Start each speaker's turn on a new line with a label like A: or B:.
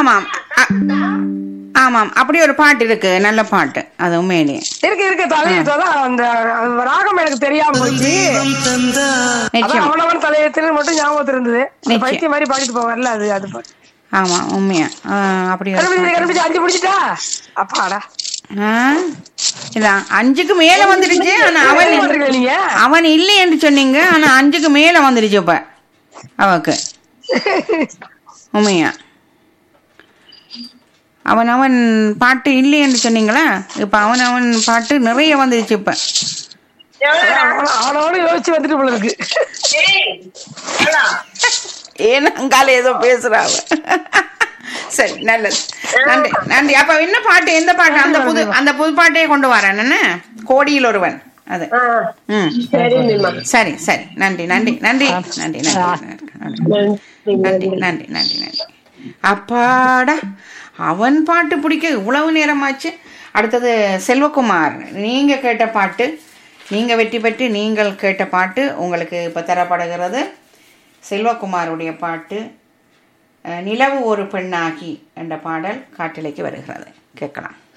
A: ஆமாம் அ- ஆமாம் அப்படி ஒரு பாட்டு இருக்கு நல்ல பாட்டு அது உண்மையிலேயே
B: இருக்கு இருக்கு தலையத்தான் அந்த அந்த ராகம் எனக்கு தெரியாம போச்சு அதான்
A: நிச்சயம்
B: அவனவன் தலையத்தில் மட்டும் ஞாபகத்தில் இருந்தது அந்த
A: நிச்சயம்.
B: பைத்தியம் மாதிரி பாடிட்டு போவார்ல அது அது பாட்டு.
A: ஆமா உண்மையா ஆ, அப்படி ஒரு
B: கரும்பு
A: பாட்டு.
B: கரும்பு அஞ்சு முடிச்சிட்டா அப்பாடா
A: ஆ? இல்ல அஞ்சுக்கு மேல வந்துடுச்சு ஆனா அவன்
B: என்ன பண்றீங்க நீங்க
A: அவன் இல்லை என்று சொன்னீங்க ஆனா அஞ்சுக்கு மேல வந்துடுச்சு இப்ப அவக்கு உண்மையா அவன் அவன் பாட்டு இல்லை என்று சொன்னீங்களா இப்ப அவன் அவன் பாட்டு நிறைய வந்துடுச்சு இப்ப
B: அவனோட யோசிச்சு வந்துட்டு போல இருக்கு
A: ஏன்னா அங்கால ஏதோ பேசுறாவ சரி நல்லது நன்றி நன்றி அப்ப என்ன பாட்டு எந்த பாட்டு அந்த புது அந்த புது பாட்டையே கொண்டு வரேன் என்ன கோடியில் ஒருவன் அது ம் சரி சரி நன்றி நன்றி நன்றி நன்றி நன்றி நன்றி நன்றி நன்றி நன்றி நன்றி அப்பாடா அவன் பாட்டு பிடிக்க இவ்வளவு நேரமாச்சு அடுத்தது செல்வகுமார் நீங்க கேட்ட பாட்டு நீங்க வெற்றி பெற்று நீங்கள் கேட்ட பாட்டு உங்களுக்கு இப்ப தரப்படுகிறது செல்வகுமாருடைய பாட்டு அஹ், நிலவு ஒரு பெண்ணாகி என்ற பாடல் காட்டிலைக்கு வருகிறது கேட்கலாம்